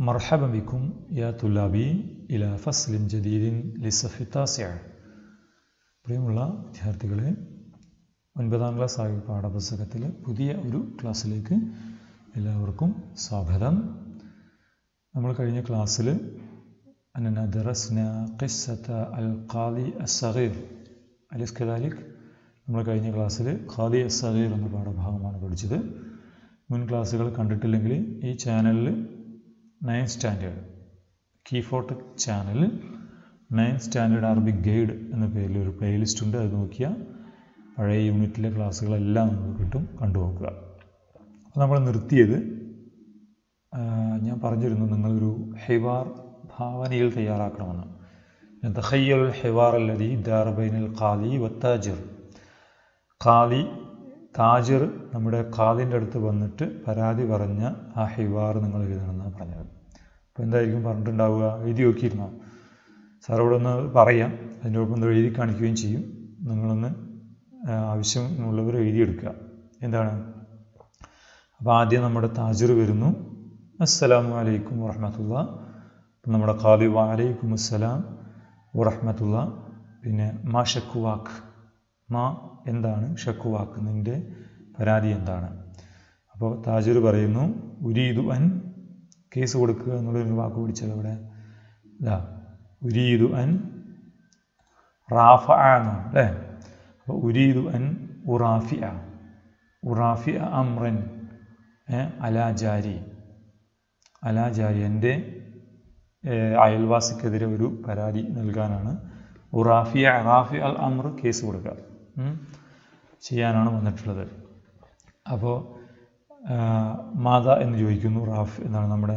مرحبا بكم يا طلابي إلى فصل جديد للصف التاسع പ്രിയമുള്ള വിദ്യാർത്ഥികളെ ഒൻപതാം ക്ലാസ് ആയ പാഠപുസ്തകത്തിലെ പുതിയ ഒരു ക്ലാസ്സിലേക്ക് എല്ലാവർക്കും സ്വാഗതം നമ്മൾ കഴിഞ്ഞ ക്ലാസ്സിൽ أننا درسنا قصة القاضي الصغير أليس كذلك നമ്മൾ കഴിഞ്ഞ ക്ലാസ്സിൽ ഖാദി അസഗീർ എന്ന പാഠഭാഗമാണ് പഠിച്ചത് മുൻ ക്ലാസ്സുകൾ കണ്ടിട്ടില്ലെങ്കിൽ ഈ ചാനലിൽ നയൻ സ്റ്റാൻഡേർഡ് കീഫോട്ട് ചാനലിൽ നയൻ സ്റ്റാൻഡേർഡ് അറബിക് ഗൈഡ് എന്ന പേരിൽ ഒരു പ്ലേലിസ്റ്റ് ഉണ്ട് അത് നോക്കിയാൽ പഴയ യൂണിറ്റിലെ ക്ലാസ്സുകളെല്ലാം നമുക്ക് കിട്ടും കണ്ടുനോക്കുക അപ്പോൾ നമ്മൾ നിർത്തിയത് ഞാൻ പറഞ്ഞിരുന്നു നിങ്ങളൊരു ഹെവാർ ഭാവനയിൽ തയ്യാറാക്കണമെന്ന് തഹയ്യൽ ഹെവാർ അല്ലതി ദാർബൈനൽ ഖാലി വത്താജിർ ഖാലി താജിർ നമ്മുടെ ഖാദിൻ്റെ അടുത്ത് വന്നിട്ട് പരാതി പറഞ്ഞ ആ ഹിവാർ നിങ്ങൾ എഴുതണമെന്നാണ് പറഞ്ഞത് അപ്പോൾ എന്തായിരിക്കും പറഞ്ഞിട്ടുണ്ടാവുക എഴുതി നോക്കിയിരുന്നോ സാർ ഇവിടെ ഒന്ന് പറയാം അതിൻ്റെ ഒപ്പം എഴുതി കാണിക്കുകയും ചെയ്യും നിങ്ങളൊന്ന് ആവശ്യമുള്ളവർ എഴുതിയെടുക്കുക എന്താണ് അപ്പോൾ ആദ്യം നമ്മുടെ താജിർ വരുന്നു അസ്സലാമു അലൈക്കും വറഹമത്തുള്ള അപ്പം നമ്മുടെ ഖാലി വലൈക്കും അസ്സലാം വറഹമത്തുള്ള പിന്നെ മാ ഷക്കുവാക്ക് മാ എന്താണ് ഷക്കുവാക്ക് നിൻ്റെ പരാതി എന്താണ് അപ്പോൾ താജിർ പറയുന്നു ഉരീദു അൻ കേസ് കൊടുക്കുക എന്നുള്ളൊരു വാക്ക് പിടിച്ചത് അവിടെ ഇതാ ഉരീദു അൻ റാഫ എന്നാണ് അല്ലേ അപ്പോൾ ഉരീദു അൻ ഉറാഫിയ ഉറാഫിയ അമ്രൻ അലാജാരി അലാജാരി എൻ്റെ അയൽവാസിക്കെതിരെ ഒരു പരാതി നൽകാനാണ് ഉറാഫിയ റാഫി അൽ അമ്ര കേസ് കൊടുക്കുക ചെയ്യാനാണ് വന്നിട്ടുള്ളത് അപ്പോൾ മാത എന്ന് ചോദിക്കുന്നു റാഫ് എന്നാണ് നമ്മുടെ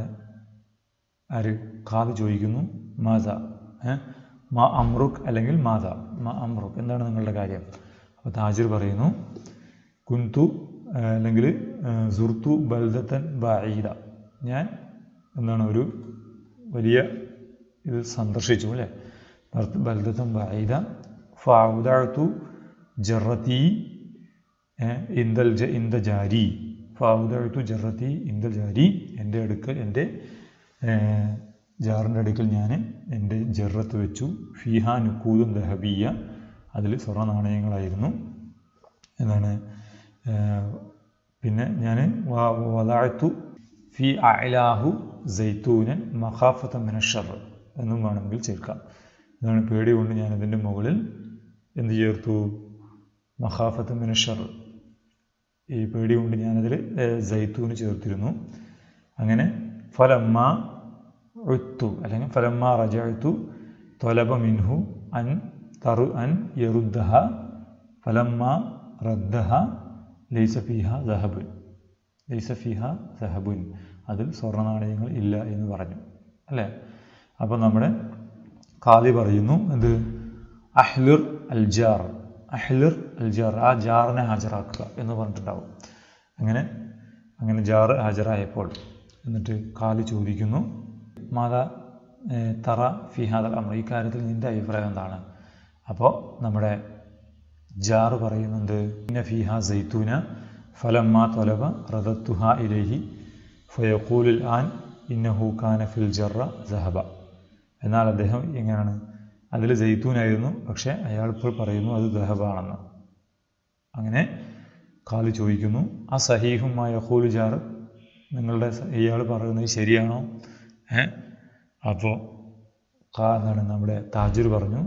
ആര് ഖാദ് ചോദിക്കുന്നു മാത മാ അമ്രുഖ് അല്ലെങ്കിൽ മാത മാ അമ്രുഖ് എന്താണ് നിങ്ങളുടെ കാര്യം അപ്പോൾ താജിർ പറയുന്നു കുന്തു അല്ലെങ്കിൽ സുർത്തു ബൽദത്തൻ ബഈദ ഞാൻ എന്താണ് ഒരു വലിയ ഇത് സന്ദർശിച്ചു അല്ലേ ബൽദത്തൻ ബഈദ ഫൗദഅതു ജറത്തി ഇന്ദൽ ഇന്ദ ജാരി ഫൗദഅതു ജറത്തി ഇന്ദൽ ജാരി എൻ്റെ അടുക്കൽ എൻ്റെ ജാറിൻ്റെ അടുക്കൽ ഞാൻ എൻ്റെ ജറത്ത് വെച്ചു ഫിഹ നുക്കൂദും ദഹബിയ അതിൽ സ്വർണ്ണ നാണയങ്ങളായിരുന്നു എന്നാണ് പിന്നെ ഞാൻ വദാഴ്ത്തു ഫി അലാഹു സൈത്തൂനൻ മഖാഫത്ത മിനഷർ എന്നും വേണമെങ്കിൽ ചേർക്കാം എന്നാണ് പേടി കൊണ്ട് ഞാൻ അതിൻ്റെ മുകളിൽ എന്ത് ചേർത്തു മഖാഫത്ത് മിനഷർ ഈ പേടി കൊണ്ട് ഞാനതിൽ ജൈത്തൂന് ചേർത്തിരുന്നു അങ്ങനെ ഫലമ്മ ഉത്തു അല്ലെങ്കിൽ ഫലമ്മ റജഅത്തു തൊലബ മിൻഹു അൻ തറു അൻ യറുദ്ദഹ ഫലമ്മ റദ്ദഹ ലൈസ ഫിഹ ദഹബുൻ ലൈസ ഫിഹ ദഹബുൻ അതിൽ സ്വർണ്ണ നാണയങ്ങൾ ഇല്ല എന്ന് പറഞ്ഞു അല്ലേ അപ്പം നമ്മുടെ കാലി പറയുന്നു എന്ത് അഹ്ലുർ അൽജാർ അഹ്ലുർ അൽജാർ ആ ജാറിനെ ഹാജരാക്കുക എന്ന് പറഞ്ഞിട്ടുണ്ടാവും അങ്ങനെ അങ്ങനെ ജാറ് ഹാജരായപ്പോൾ എന്നിട്ട് കാലി ചോദിക്കുന്നു മാതാ തറ ഫിഹാദൽ അമർ ഈ കാര്യത്തിൽ നിൻ്റെ അഭിപ്രായം എന്താണ് അപ്പോൾ നമ്മുടെ ജാറ് പറയുന്നുണ്ട് ഇന്ന ഫിഹ സൈത്തൂന ഫലമ്മ തൊലബ റദത്തുഹ ഇലഹി ഫയക്കൂലുൽ ആൻ ഇന്നഹു ഖാന ഫിൽ ജറ സഹബ എന്നാൽ അദ്ദേഹം എങ്ങനെയാണ് അതിൽ ജയ്ത്തൂനായിരുന്നു പക്ഷേ അയാൾ ഇപ്പോൾ പറയുന്നു അത് ദഹബാണെന്ന് അങ്ങനെ കാല് ചോദിക്കുന്നു ആ സഹീഹുമായ ഹൂലു ജാർ നിങ്ങളുടെ ഇയാൾ പറയുന്നത് ശരിയാണോ ഏ അപ്പോൾ കാ എന്താണ് നമ്മുടെ താജുർ പറഞ്ഞു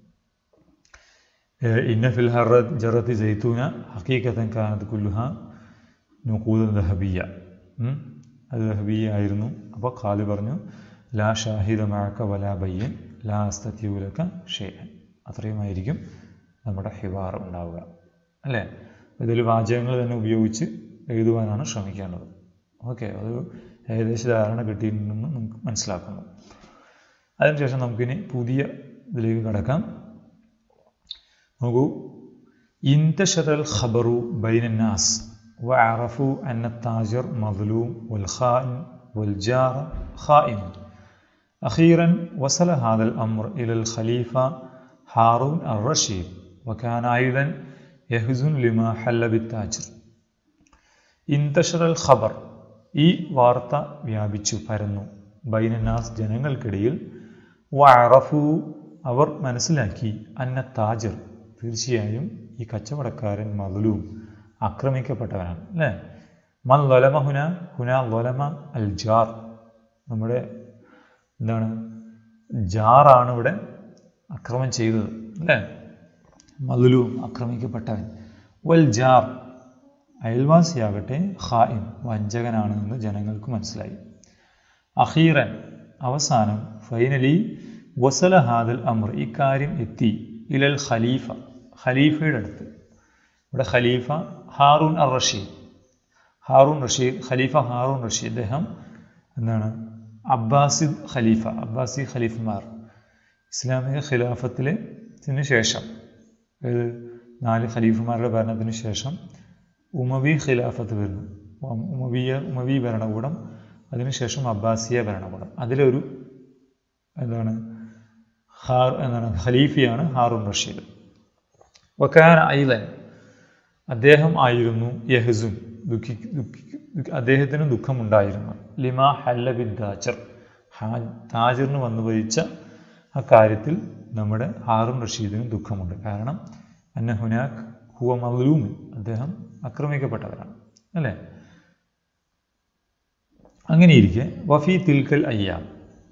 ഇന്ന ഫിൽ ഹറ ജറത്തി ജയ്ത്തൂന ഹക്കീക്കത്തൻ കാനത്ത് കുല്ലുഹ നുക്കൂദ ദഹബിയ അത് ദഹബിയ ആയിരുന്നു അപ്പോൾ ഖാലി പറഞ്ഞു ലാ ഷാഹിദ മഴക്ക വലാ ബയ്യൻ ലാ അസ്തത്യൂലക്ക ഷേൻ അത്രയുമായിരിക്കും നമ്മുടെ ഹിവാർ ഉണ്ടാവുക അല്ലേ ഇതിൽ വാചകങ്ങൾ തന്നെ ഉപയോഗിച്ച് എഴുതുവാനാണ് ശ്രമിക്കേണ്ടത് ഓക്കെ അത് ഏകദേശ ധാരണ കിട്ടിയിട്ടുണ്ടെന്ന് നമുക്ക് മനസ്സിലാക്കുന്നു അതിനുശേഷം നമുക്കിനി പുതിയ ഇതിലേക്ക് കടക്കാം നോക്കൂ ഇൻതഷറൽ ഖബറു ബൈനന്നാസ് وعرفوا أن التاجر مظلوم والخائن والجار خائن أخيرا وصل هذا الأمر إلى الخليفة هارون الرشيد وكان أيضا يحزن لما حل بالتاجر انتشر الخبر ഈ വാർത്ത വ്യാപിച്ചു പരന്നു ബൈനന്നാസ് ജനങ്ങൾക്കിടയിൽ വറഫു അവർ മനസ്സിലാക്കി അന്ന താജർ തീർച്ചയായും ഈ കച്ചവടക്കാരൻ മതലൂം ആക്രമിക്കപ്പെട്ടവനാണ് അല്ലേ മൽ ലൊലമ ഹുന ഹുന ലൊലമ അൽ ജാർ നമ്മുടെ എന്താണ് ജാറാണ് ഇവിടെ അക്രമം ചെയ്തത് അല്ലേ മതലൂം ആക്രമിക്കപ്പെട്ടവൻ വൽ ജാർ അയൽവാസിയാകട്ടെ ഖായിൻ വഞ്ചകനാണ് എന്ന് ജനങ്ങൾക്ക് മനസ്സിലായി അഖീറൻ അവസാനം ഫൈനലി വസല ഹാദൽ അമർ ഇക്കാര്യം എത്തി ഇലൽ ഖലീഫ ഖലീഫയുടെ അടുത്ത് ഇവിടെ ഖലീഫ ഹാറൂൻ അർ റഷീദ് ഹാറൂൻ റഷീദ് ഖലീഫ ഹാറൂൻ റഷീദ് അദ്ദേഹം എന്താണ് അബ്ബാസിദ് ഖലീഫ അബ്ബാസി ഖലീഫമാർ ഇസ്ലാമിക ഖിലാഫത്തിന് ശേഷം ഏത് നാല് ഖലീഫമാരുടെ ഭരണത്തിന് ശേഷം ഉമവി ഖിലാഫത്ത് വരുന്നു ഉമവിയ ഉമവി ഭരണകൂടം അതിനുശേഷം അബ്ബാസിയ ഭരണകൂടം അതിലൊരു എന്താണ് ഹാർ എന്താണ് ഖലീഫിയാണ് ഹാറൂൺ റഷീദ് വക്കാന ഐലൻ അദ്ദേഹം ആയിരുന്നു യഹസുൻ ദുഃഖി ദുഃഖി അദ്ദേഹത്തിന് ദുഃഖമുണ്ടായിരുന്നു ലിമ ഹല്ലബിൻ താജർ ഹാ താജറിന് വന്നു ഭരിച്ച ആ കാര്യത്തിൽ നമ്മുടെ ഹാറൂൺ റഷീദിനും ദുഃഖമുണ്ട് കാരണം അന്ന ഹുനാഖ് ഹുവ മലൂമിൻ അദ്ദേഹം ആക്രമിക്കപ്പെട്ടവരാണ് അല്ലേ അങ്ങനെയിരിക്കെ വഫി തിൽക്കൽ അയ്യാം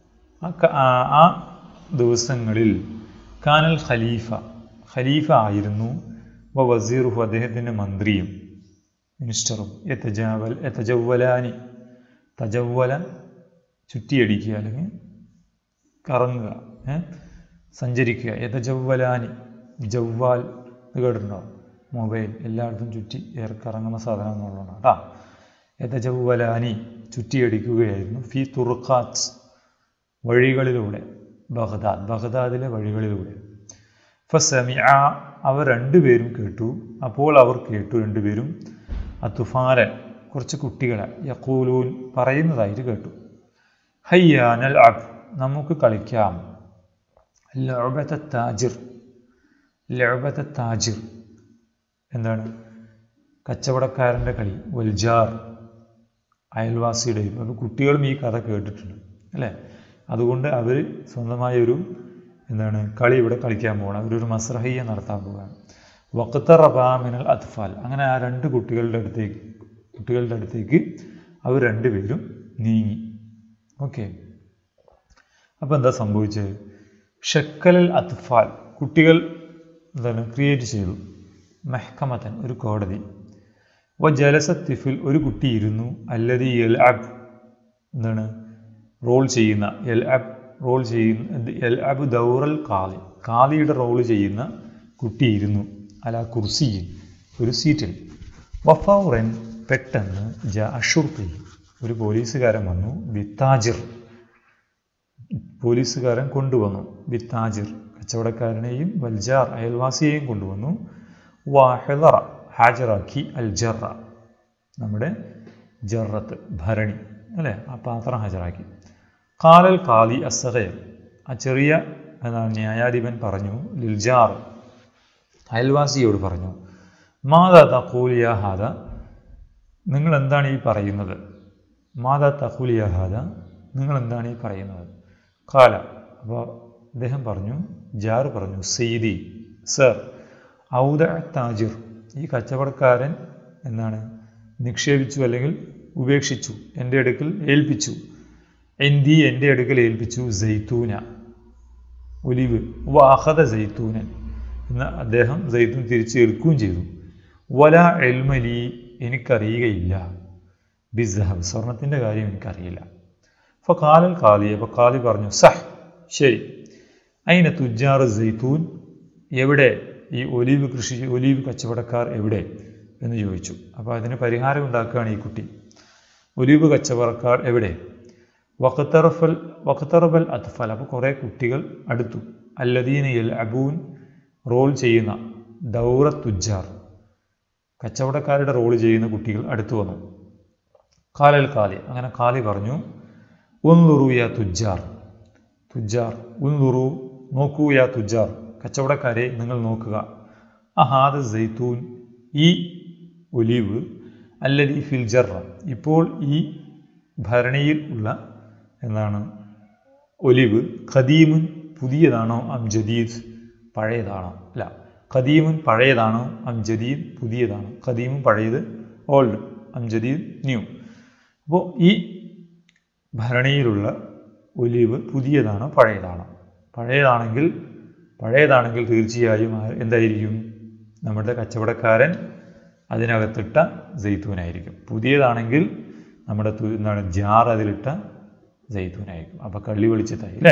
ആ ദിവസങ്ങളിൽ കാനൽ ഖലീഫ ഖലീഫ ആയിരുന്നു വ വസീറുഹു അദ്ദേഹത്തിൻ്റെ മന്ത്രിയും മിനിസ്റ്ററും എത്തജാവൽ എത്തജവ്വലാനി തജവ്വല ചുറ്റിയടിക്കുക അല്ലെങ്കിൽ കറങ്ങുക സഞ്ചരിക്കുക എതജവ്വലാനി ജവ്വാൽ ഇത് കേട്ടിട്ടുണ്ടോ മൊബൈൽ എല്ലായിടത്തും ചുറ്റി ഏറെ കറങ്ങുന്ന സാധനം എന്നുള്ളതാണ് കേട്ടോ എതജവ്വലാനി ചുറ്റിയടിക്കുകയായിരുന്നു ഫി തുർഖാത്ത് വഴികളിലൂടെ ബഗ്ദാദ് ബഗ്ദാദിലെ വഴികളിലൂടെ ഫസമിഅ അവർ രണ്ടുപേരും കേട്ടു അപ്പോൾ അവർ കേട്ടു രണ്ടുപേരും അത്തുഫാലൻ കുറച്ച് കുട്ടികളെ യക്കൂലൂൻ പറയുന്നതായിട്ട് കേട്ടു ഹയ്യാനൽ അബ് നമുക്ക് കളിക്കാം ലഅബത്ത താജിർ ലഅബത്ത താജിർ എന്താണ് കച്ചവടക്കാരൻ്റെ കളി വൽജാർ അയൽവാസിയുടെയും അപ്പോൾ കുട്ടികളും ഈ കഥ കേട്ടിട്ടുണ്ട് അല്ലേ അതുകൊണ്ട് അവർ സ്വന്തമായ ഒരു എന്താണ് കളി ഇവിടെ കളിക്കാൻ പോകണം അവരൊരു മസ്രഹയ്യ നടത്താൻ പോവുകയാണ് വക്ത റബാമിനൽ അത്ഫാൽ അങ്ങനെ ആ രണ്ട് കുട്ടികളുടെ അടുത്തേക്ക് കുട്ടികളുടെ അടുത്തേക്ക് അവർ രണ്ടുപേരും നീങ്ങി ഓക്കെ അപ്പോൾ എന്താ സംഭവിച്ചത് ഷക്കലൽ അത്ഫാൽ കുട്ടികൾ എന്താണ് ക്രിയേറ്റ് ചെയ്തു മെഹ്കമത്തൻ ഒരു കോടതി വ ജലസത്തിഫിൽ ഒരു കുട്ടി ഇരുന്നു അല്ലതി എൽ അബ് എന്താണ് റോൾ ചെയ്യുന്ന എൽ അബ് റോൾ ചെയ്യുന്ന എൽ അബ് ദൗറൽ കാലി കാലിയുടെ റോൾ ചെയ്യുന്ന കുട്ടി ഇരുന്നു അല കുർസിയിൽ ഒരു സീറ്റിൽ വഫൗറൻ പെട്ടെന്ന് ജ അഷുർത്തി ഒരു പോലീസുകാരൻ വന്നു ബിത്താജിർ പോലീസുകാരൻ കൊണ്ടുവന്നു ബിത്താജിർ കച്ചവടക്കാരനെയും വൽജാർ അയൽവാസിയെയും കൊണ്ടുവന്നു വാഹിദറ ഹാജറാക്കി അൽ ജറ നമ്മുടെ ജറത്ത് ഭരണി അല്ലേ ആ പാത്രം ഹാജരാക്കി കാലൽ കാലി അസഹയർ ആ ചെറിയ എന്താണ് ന്യായാധിപൻ പറഞ്ഞു ലിൽജാർ അയൽവാസിയോട് പറഞ്ഞു മാതാ തഖൂലിയ ഹാദ നിങ്ങൾ എന്താണ് ഈ പറയുന്നത് മാതാ തഖൂലിയ ഹാദ നിങ്ങൾ എന്താണ് ഈ പറയുന്നത് കാല അപ്പോൾ അദ്ദേഹം പറഞ്ഞു ജാർ പറഞ്ഞു സെയ്തി സർ ഔദ താജിർ ഈ കച്ചവടക്കാരൻ എന്താണ് നിക്ഷേപിച്ചു അല്ലെങ്കിൽ ഉപേക്ഷിച്ചു എൻ്റെ അടുക്കൽ ഏൽപ്പിച്ചു എന്തി എൻ്റെ അടുക്കൽ ഏൽപ്പിച്ചു ജെയ്ത്തൂന ഒലിവ് വാഹത ജെയ്ത്തൂനൻ എന്ന് അദ്ദേഹം ജെയ്ത്തൂൻ തിരിച്ച് എടുക്കുകയും ചെയ്തു വല എൽമലി എനിക്കറിയുകയില്ല ബിസഹബ് സ്വർണത്തിൻ്റെ കാര്യം എനിക്കറിയില്ല അപ്പോൾ കാലൽ കാലി അപ്പോൾ കാലി പറഞ്ഞു സഹ് ശരി അതിന് തുജാർ ജെയ്ത്തൂൻ എവിടെ ഈ ഒലീവ് കൃഷി ഒലീവ് കച്ചവടക്കാർ എവിടെ എന്ന് ചോദിച്ചു അപ്പോൾ അതിന് പരിഹാരം ഉണ്ടാക്കുകയാണ് ഈ കുട്ടി ഒലീവ് കച്ചവടക്കാർ എവിടെ വഖത്തറഫൽ വഖത്തറബൽ അത്ഫൽ അപ്പോൾ കുറേ കുട്ടികൾ അടുത്തു അല്ലദീനയിൽ അബൂൻ റോൾ ചെയ്യുന്ന ദൗറ തുജാർ കച്ചവടക്കാരുടെ റോൾ ചെയ്യുന്ന കുട്ടികൾ അടുത്തു വന്നു കാലൽ കാലി അങ്ങനെ കാലി പറഞ്ഞു ഉൻലുറു യാ തുജാർ തുജാർ ഉൻലുറു നോക്കൂ യാ തുജാർ കച്ചവടക്കാരെ നിങ്ങൾ നോക്കുക അഹാദ ജെയ്ത്തൂൻ ഈ ഒലിവ് അല്ലതി ഫിൽ ജറ ഇപ്പോൾ ഈ ഭരണിയിൽ ഉള്ള എന്താണ് ഒലിവ് ഖദീമുൻ പുതിയതാണോ അം ജദീദ് പഴയതാണോ അല്ല ഖദീമുൻ പഴയതാണോ അം ജദീദ് പുതിയതാണോ ഖദീമും പഴയത് ഓൾഡ് അം ജദീദ് ന്യൂ അപ്പോൾ ഈ ഭരണിയിലുള്ള ഒലിവ് പുതിയതാണോ പഴയതാണോ പഴയതാണെങ്കിൽ പഴയതാണെങ്കിൽ തീർച്ചയായും ആ- എന്തായിരിക്കും നമ്മുടെ കച്ചവടക്കാരൻ അതിനകത്തിട്ട ജെയ്ത്തൂനായിരിക്കും പുതിയതാണെങ്കിൽ നമ്മുടെ തു- എന്താണ് ജാർ അതിലിട്ട ജെയ്ത്തൂനായിരിക്കും അപ്പോൾ കള്ളി വെളിച്ചത്തായി അല്ലേ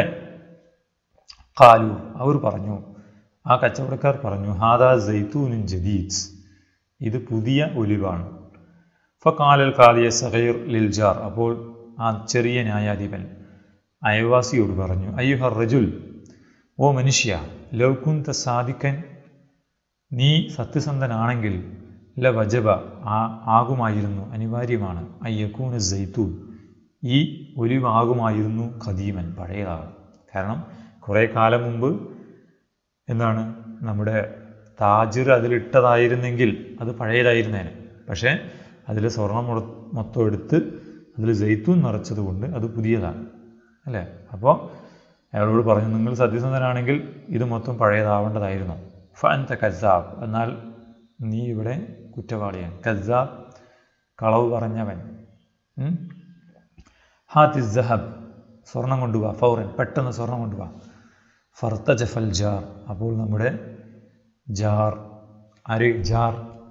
കാലു അവർ പറഞ്ഞു ആ കച്ചവടക്കാർ പറഞ്ഞു ഹാദാ ജെയ്ത്തൂനും ജദീദ് ഇത് പുതിയ ഒലിവാണ് ഫക്കാലൽ കാലിയ സഹീർ ലിൽ ജാർ അപ്പോൾ ആ ചെറിയ ന്യായാധിപൻ അയൽവാസിയോട് പറഞ്ഞു അയ്യുഹർ റജുൽ ഓ മനുഷ്യ ലൗകുന്ത സാധിക്കൻ നീ സത്യസന്ധനാണെങ്കിൽ ല വജബ ആ ആകുമായിരുന്നു അനിവാര്യമാണ് അയ്യക്കൂന ജൈത്തൂൻ ഈ ഒലിവാകുമായിരുന്നു ഖദീമൻ പഴയതാണ് കാരണം കുറേ കാലം മുമ്പ് എന്താണ് നമ്മുടെ താജിർ അതിലിട്ടതായിരുന്നെങ്കിൽ അത് പഴയതായിരുന്നേനെ പക്ഷേ അതിൽ സ്വർണം മുട- മൊത്തം എടുത്ത് അതിൽ ജെയ്ത്തൂൻ നിറച്ചത് കൊണ്ട് അത് പുതിയതാണ് അല്ലേ അപ്പോൾ അയാളോട് പറഞ്ഞു നിങ്ങൾ സത്യസന്ധനാണെങ്കിൽ ഇത് മൊത്തം പഴയതാവേണ്ടതായിരുന്നു ഫഅൻത കസാബ് എന്നാൽ നീ ഇവിടെ കുറ്റവാളിയാണ് കസാബ് കളവ് പറഞ്ഞവൻ ഉം? ഹാത്തി ജഹബ് സ്വർണം കൊണ്ടുപോവാ ഫൗറൻ പെട്ടെന്ന് സ്വർണം കൊണ്ടുപോവാ ഫർത്ത ജഫൽ ജാർ അപ്പോൾ നമ്മുടെ ജാർ ആര് ജാർ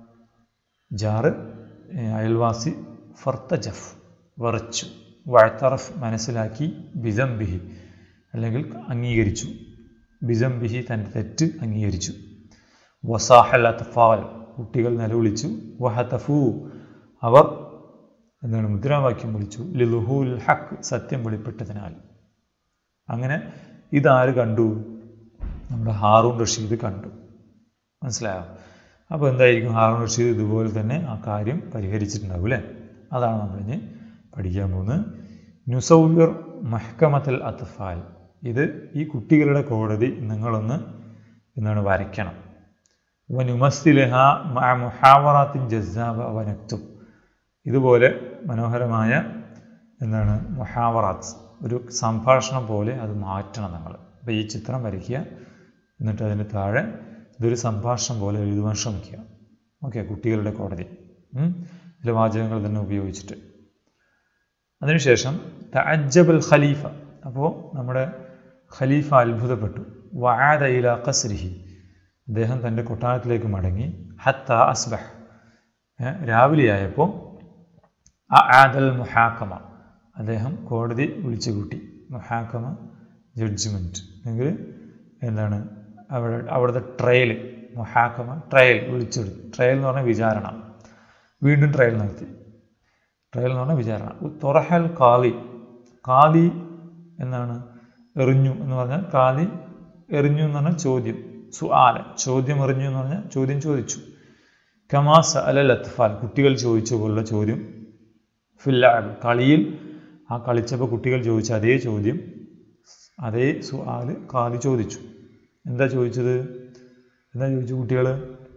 ജാറ് ഏ, അയൽവാസി ഫർത്ത ജഫ് വറച്ചു വഴത്തറഫ് മനസ്സിലാക്കി ബിജംബിഹി അല്ലെങ്കിൽ അംഗീകരിച്ചു ബിജംബിഹി തൻ്റെ തെറ്റ് അംഗീകരിച്ചു വസാഹൽ അത്ഫാൽ കുട്ടികൾ നിലവിളിച്ചു വഹതഫു അവർ എന്താണ് മുദ്രാവാക്യം വിളിച്ചു ലിലുഹുൽ ഹക്ക് സത്യം വെളിപ്പെട്ടതിനാൽ അങ്ങനെ ഇതാര് കണ്ടു നമ്മുടെ ഹാറൂൺ റഷീദ് കണ്ടു മനസ്സിലായോ അപ്പോൾ എന്തായിരിക്കും ഹാറൂൺ റഷീദ് ഇതുപോലെ തന്നെ ആ കാര്യം പരിഹരിച്ചിട്ടുണ്ടാവും അല്ലേ അതാണ് നമ്മളിനി പഠിക്കാൻ പോകുന്നത് നുസൗർ മഹ്കമത്തൽ അത്ഫാൽ ഇത് ഈ കുട്ടികളുടെ കോടതി നിങ്ങളൊന്ന് എന്താണ് വരയ്ക്കണം വനുമസ്തിലഹ മുഹാവറാത്തിൻ ജസാബ വനക്തും ഇതുപോലെ മനോഹരമായ എന്താണ് മുഹാവറാത്ത് ഒരു സംഭാഷണം പോലെ അത് മാറ്റണം നിങ്ങൾ അപ്പോൾ ഈ ചിത്രം വരയ്ക്കുക എന്നിട്ട് അതിന് താഴെ ഇതൊരു സംഭാഷണം പോലെ എഴുതുവാൻ ശ്രമിക്കുക ഓക്കെ കുട്ടികളുടെ കോടതി ഉം. ഇതിലെ വാചകങ്ങൾ തന്നെ ഉപയോഗിച്ചിട്ട് അതിനുശേഷം തഅജ്ജബൽ ഖലീഫ അപ്പോൾ നമ്മുടെ ഖലീഫ അത്ഭുതപ്പെട്ടു വആദ ഇല ഖസ്രിഹി അദ്ദേഹം തൻ്റെ കൊട്ടാരത്തിലേക്ക് മടങ്ങി ഹത്ത അസ്ബഹ് ഏ, രാവിലെയായപ്പോൾ ആദൽ മുഹാക്കമ അദ്ദേഹം കോടതി വിളിച്ചു കൂട്ടി മുഹാക്കമ ജഡ്ജ്മെൻറ്റ് അല്ലെങ്കിൽ എന്താണ് അവിടെ അവിടുത്തെ ട്രയൽ മുഹാക്കമ ട്രയൽ വിളിച്ചെടുത്തു ട്രയൽ എന്ന് പറഞ്ഞാൽ വിചാരണ വീണ്ടും ട്രയൽ നടത്തി ട്രയൽ എന്ന് പറഞ്ഞാൽ വിചാരണ തുറഹൽ കാലി കാലി എന്നാണ് എറിഞ്ഞു എന്ന് പറഞ്ഞാൽ കാലി എറിഞ്ഞു എന്ന് പറഞ്ഞാൽ ചോദ്യം സുആല ചോദ്യം എറിഞ്ഞു എന്ന് പറഞ്ഞാൽ ചോദ്യം ചോദിച്ചു കമാസ് അലൽ അത്ഫാൽ കുട്ടികൾ ചോദിച്ച പോലുള്ള ചോദ്യം ഫില്ലാബ് കളിയിൽ ആ കളിച്ചപ്പോൾ കുട്ടികൾ ചോദിച്ച അതേ ചോദ്യം അതേ സുആല് കാലി ചോദിച്ചു എന്താ ചോദിച്ചത് എന്താ ചോദിച്ചു കുട്ടികൾ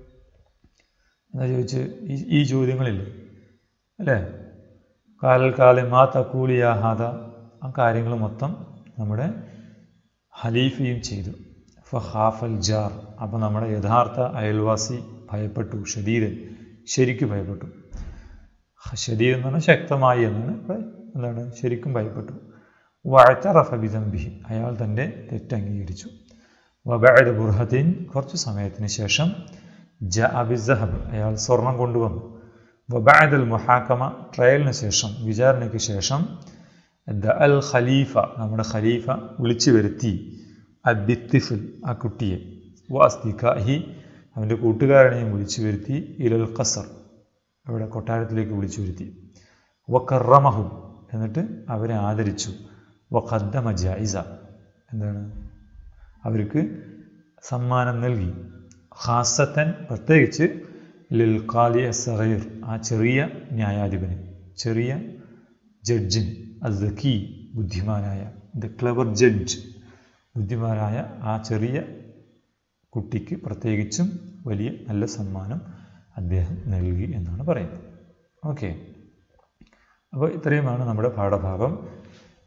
എന്താ ചോദിച്ച് ഈ ഈ ചോദ്യങ്ങളില്ലേ അല്ലേ കാലൽ കാലം മാ തക്കൂലിയാ ഹാദ ആ കാര്യങ്ങൾ മൊത്തം നമ്മുടെ ഹലീഫയും ചെയ്തു ഫഹാഫൽ ജാർ അപ്പോൾ നമ്മുടെ യഥാർത്ഥ അയൽവാസി ഭയപ്പെട്ടു ഷദീദൻ ശരിക്കും ഭയപ്പെട്ടു ഷദീദ് എന്ന് പറഞ്ഞാൽ ശക്തമായി എന്നാണ് ഇവിടെ എന്താണ് ശരിക്കും ഭയപ്പെട്ടു വഴത്തറഫ ബിദംബിഹി അയാൾ തൻ്റെ തെറ്റ് അംഗീകരിച്ചു വബഅദ ബുർഹത്തിൻ കുറച്ച് സമയത്തിന് ശേഷം ജ അബിസഹബ് അയാൾ സ്വർണം കൊണ്ടുവന്നു വബഅദൽ മുഹാക്കമ ട്രയലിന് ശേഷം വിചാരണയ്ക്ക് ശേഷം ദ അൽ ഖലീഫ നമ്മുടെ ഖലീഫ വിളിച്ചു വരുത്തി അബിത്തിഫിൽ ആ കുട്ടിയെ വാസ്തിഖാഹി അവൻ്റെ കൂട്ടുകാരനെയും വിളിച്ചു വരുത്തി ഇലൽ ഖസർ അവിടെ കൊട്ടാരത്തിലേക്ക് വിളിച്ചു വരുത്തി വക്കറമഹു എന്നിട്ട് അവരെ ആദരിച്ചു വഖദ്ദമ ജായിസ എന്താണ് അവർക്ക് സമ്മാനം നൽകി ഖാസത്തൻ പ്രത്യേകിച്ച് ലിൽ ഖാലി സഹീർ ആ ചെറിയ ന്യായാധിപന് ചെറിയ ജഡ്ജിന് അസക്കി ബുദ്ധിമാനായ ദ ക്ലവർ ജഡ്ജ് ബുദ്ധിമാനായ ആ ചെറിയ കുട്ടിക്ക് പ്രത്യേകിച്ചും വലിയ നല്ല സമ്മാനം അദ്ദേഹം നൽകി എന്നാണ് പറയുന്നത് ഓക്കെ അപ്പോൾ ഇത്രയുമാണ് നമ്മുടെ പാഠഭാഗം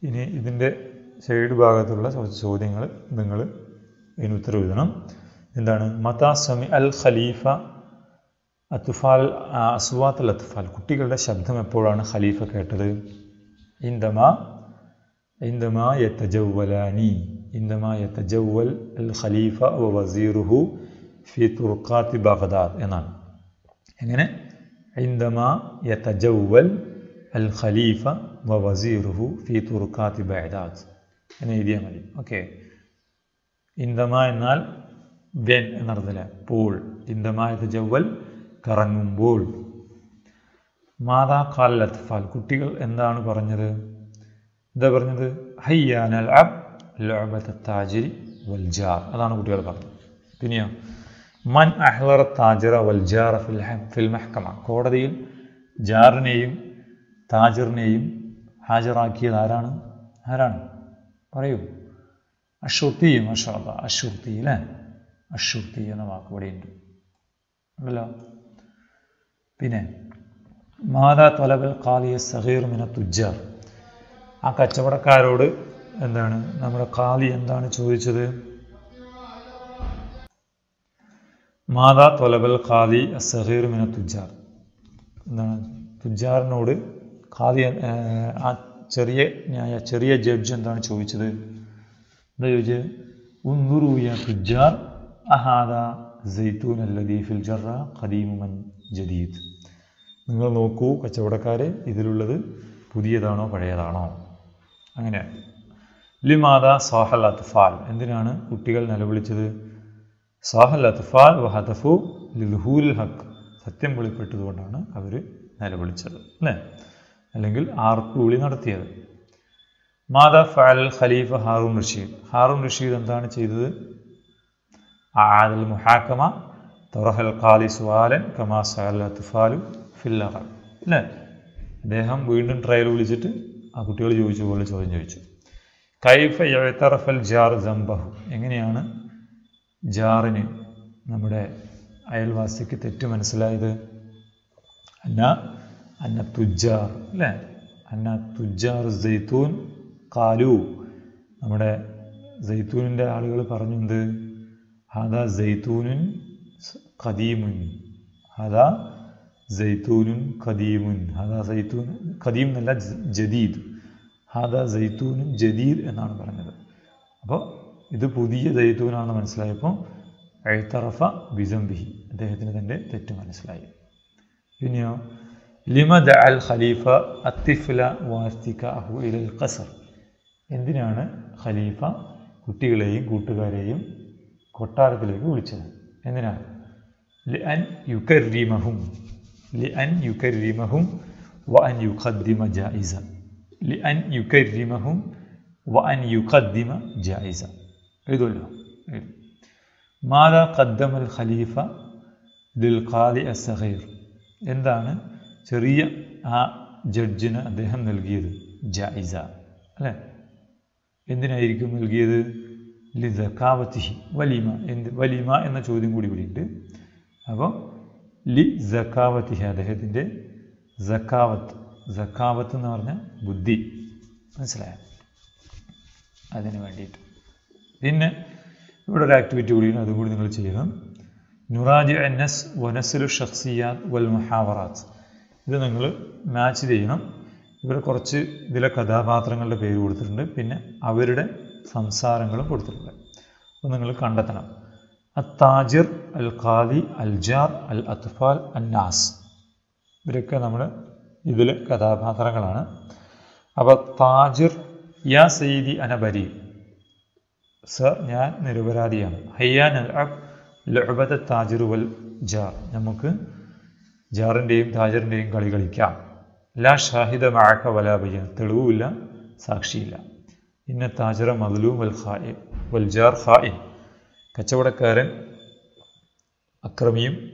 ഇനി ഇതിൻ്റെ സൈഡ് ഭാഗത്തുള്ള കുറച്ച് ചോദ്യങ്ങൾ നിങ്ങൾ ഇതിന് ഉത്തരം എഴുതണം എന്താണ് മതാ സമി അൽ ഖലീഫ അത്തുഫാൽ അസ്വാത്ത് അൽ അത്തുഫാൽ കുട്ടികളുടെ ശബ്ദം എപ്പോഴാണ് ഖലീഫ കേട്ടത് ഇന്ദമ ഇന്ദമ യത്തജവലാനി ഇന്ദമ യത്തജവൽ അൽ ഖലീഫ വ വസീറുഹു ഫി തുർക്കാത്തി ബഗ്ദാദ് എന്നാണ് എങ്ങനെ ഇന്ദമ യത്തജവൽ അൽ ഖലീഫ വ വസീറുഹു ഫി തുർക്കാത്തി ബഗ്ദാദ് എന്ന് എഴുതിയാൽ മതി ഓക്കെ ഇന്ദമ എന്നാൽ വെൻ എന്നർത്ഥത്തില്ല പോൾ ഇന്ദമ യത്തജവൽ കറങ്ങുമ്പോൾ മാതാ കാൽ അത്ഫാൽ കുട്ടികൾ എന്താണ് പറഞ്ഞത് എന്താ പറഞ്ഞത് ഹയ്യാനൽ അബ് ലോബത്ത് താജിരി വൽജാർ അതാണ് കുട്ടികൾ പറഞ്ഞത് പിന്നെയോ മൻ അഹ്ലർ താജിറ വൽജാർ ഫിൽ ഫിൽ മെഹ്കമ കോടതിയിൽ ജാറിനെയും താജിറിനെയും ഹാജരാക്കിയത് ആരാണ് ആരാണ് പറയൂ അഷുർത്തി മഷാ അഷുർത്തി അല്ലേ അഷുർത്തി എന്ന വാക്ക് ഇവിടെയുണ്ട് ഉണ്ടല്ലോ പിന്നെ മാതാ തൊലബൽ കാലിയ സഹീർ മിന തുജാർ ആ കച്ചവടക്കാരോട് എന്താണ് നമ്മുടെ കാലി എന്താണ് ചോദിച്ചത് മാതാ തൊലബൽ ഖാലി സഹീർ മിന തുജാർ എന്താണ് തുജാറിനോട് ഖാലി ആ ചെറിയ ന്യായ ചെറിയ ജഡ്ജ് എന്താണ് ചോദിച്ചത് എന്താ ചോദിച്ചത് ഉന്നുറൂയ തുജാർ അഹാദ സൈത്തൂൻ അല്ലദീ ഫിൽ ജറ ഖദീമുമൻ ജദീദ് നിങ്ങൾ നോക്കൂ കച്ചവടക്കാരെ ഇതിലുള്ളത് പുതിയതാണോ പഴയതാണോ അങ്ങനെ ലിമാദ സാഹൽ അത്ഫാൽ എന്തിനാണ് കുട്ടികൾ നിലവിളിച്ചത് സാഹൽ അത്ഫാൽ വഹദഫു ലിൽഹൂൽ ഹക്ക് സത്യം വെളിപ്പെട്ടതുകൊണ്ടാണ് അവർ നിലവിളിച്ചത് അല്ലേ അല്ലെങ്കിൽ ആർപ്പുവിളി നടത്തിയത് മാദ ഫഅൽ ഖലീഫ ഹാറൂൺ റഷീദ് ഹാറൂൺ റഷീദ് എന്താണ് ചെയ്തത് ആദൽ മുഹാക്കമ തൊറഹൽ ഖാലി സുവാലൻ കമാ സഅൽ അത്ഫാലു ഫില്ലറ അല്ലേ അദ്ദേഹം വീണ്ടും ട്രയൽ വിളിച്ചിട്ട് ആ കുട്ടികൾ ചോദിച്ച പോലെ ചോദ്യം ചോദിച്ചു കൈഫ എഴുത്തറഫൽ ജാർ ജംബഹു എങ്ങനെയാണ് ജാറിന് നമ്മുടെ അയൽവാസിക്ക് തെറ്റ് മനസ്സിലായത് അന്ന അന്ന തുജാർ അല്ലേ അന്ന തുജാർ ജെയ്ത്തൂൻ കാലു നമ്മുടെ ജെയ്ത്തൂനിൻ്റെ ആളുകൾ പറഞ്ഞു എന്ത് ഹദ ജെയ്ത്തൂനുൻ ഖദീമുൻ ഹദ ജെയ്ത്തൂനുൻ ഖദീമുൻ ഹദ സൈത്തൂൻ ഖദീം എന്നല്ല ജദീദ് ഹാദ ജെയ്ത്തൂനും ജദീദ് എന്നാണ് പറഞ്ഞത് അപ്പോൾ ഇത് പുതിയ ജെയ്ത്തൂനാണെന്ന് മനസ്സിലായപ്പോൾ എഴുത്തറഫ ബിസംബിഹി അദ്ദേഹത്തിന് തൻ്റെ തെറ്റ് മനസ്സിലായി പിന്നെയോ ലിമദ് അൽ ഖലീഫ അത്തിഫ്ല വാസ്തിക അഹു ഇലൽ ഖസർ എന്തിനാണ് ഖലീഫ കുട്ടികളെയും കൂട്ടുകാരെയും കൊട്ടാരത്തിലേക്ക് വിളിച്ചത് എന്തിനാണ് ലി അൻ യുക്കരീമഹും ലി അൻ യുക്കരീമഹും വ അൻ യുഖദ്ദിമ ജായിസ ലി അൻ യുക്കരീമഹും വ അൻ യുഖദ്ദിമ ജായിസ എഴുതുമല്ലോ മാതാ ഖദ്ദമൽ ഖലീഫ ദിൽ ഖാലി അസഹീർ എന്താണ് ചെറിയ ആ ജഡ്ജിന് അദ്ദേഹം നൽകിയത് ജായിസ അല്ലേ എന്തിനായിരിക്കും നൽകിയത് ലി ജക്കാവത്തിഹി വലീമ എന്ത് വലീമ എന്ന ചോദ്യം കൂടി കൂടിയിട്ട് അപ്പോൾ ലി ജക്കാവത്തിഹി അദ്ദേഹത്തിൻ്റെ ജക്കാവത്ത് ജക്കാവത്ത് എന്ന് പറഞ്ഞാൽ ബുദ്ധി മനസ്സിലായോ അതിന് വേണ്ടിയിട്ട് പിന്നെ ഇവിടെ ഒരു ആക്ടിവിറ്റി കൂടിയാണ് അതും കൂടി നിങ്ങൾ ചെയ്യണം നുറാജി എന്നസ് വനസുലു ഷഖ്സിയാത്ത് വൽ മുഹാവറാത്ത് ഇത് നിങ്ങൾ മാച്ച് ചെയ്യണം ഇവർ കുറച്ച് ഇതിലെ കഥാപാത്രങ്ങളുടെ പേര് കൊടുത്തിട്ടുണ്ട് പിന്നെ അവരുടെ സംസാരങ്ങളും കൊടുത്തിട്ടുണ്ട് അപ്പോൾ നിങ്ങൾ കണ്ടെത്തണം അത്താജിർ അൽ ഖാദി അൽ ജാർ അൽ അത്ഫാൽ അന്നാസ് ഇവരൊക്കെ നമ്മൾ ഇതിൽ കഥാപാത്രങ്ങളാണ് അപ്പോൾ താജിർ യാ സയ്യിദി അനബരി സർ ഞാൻ നിരപരാധിയാണ് ഹയ്യാൻ അൽ അബ് ലഅബത താജിർ വൽ ജാർ നമുക്ക് ജാറിൻ്റെയും താജിറിൻ്റെയും കളി കളിക്കാം ലാ ഷാഹിദ മഴക്ക വലാബയ്യൻ തെളിവുമില്ല സാക്ഷിയില്ല ഇന്ന താജിറ മദ്ലൂം വൽ ഖായി വൽ ജാർ ഖായിൻ കച്ചവടക്കാരൻ അക്രമിയും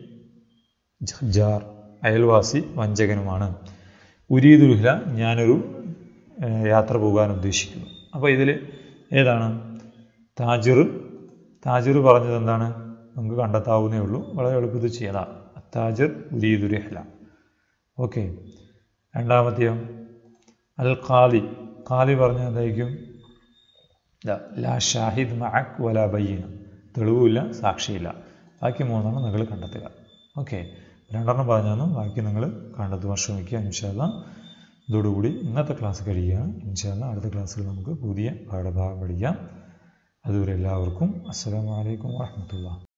ജാർ അയൽവാസി വഞ്ചകനുമാണ് ഉരീദുൽഹ ഞാനൊരു യാത്ര പോകാൻ ഉദ്ദേശിക്കുന്നു അപ്പോൾ ഇതിൽ ഏതാണ് താജിർ താജിർ പറഞ്ഞത് എന്താണ് നമുക്ക് കണ്ടെത്താവുന്നേ ഉള്ളൂ വളരെ എളുപ്പത്തിൽ ചെയ്യതാണ് താജിർ ഉരീദുൽഹല ഓക്കെ രണ്ടാമത്തെയോ അൽ ഖാലി ഖാലി പറഞ്ഞ എന്തായിരിക്കും ഇതാ ലാ ഷാഹിദ് മഅക് വല ബയ്യന തെളിവുമില്ല സാക്ഷിയില്ല ബാക്കി മൂന്നെണ്ണം നിങ്ങൾ കണ്ടെത്തുക ഓക്കെ രണ്ടെണ്ണം പറഞ്ഞു ബാക്കി നിങ്ങൾ കണ്ടെത്തുവാൻ ശ്രമിക്കുക ഇൻഷാല്ല ഇതോടുകൂടി ഇന്നത്തെ ക്ലാസ് കഴിയുകയാണ് ഇൻഷാല്ല അടുത്ത ക്ലാസ്സിൽ നമുക്ക് പുതിയ പാഠഭാഗം പഠിക്കാം അതുവരെ എല്ലാവർക്കും അസ്സലാമു അലൈക്കും വാഹമത്തുള്ള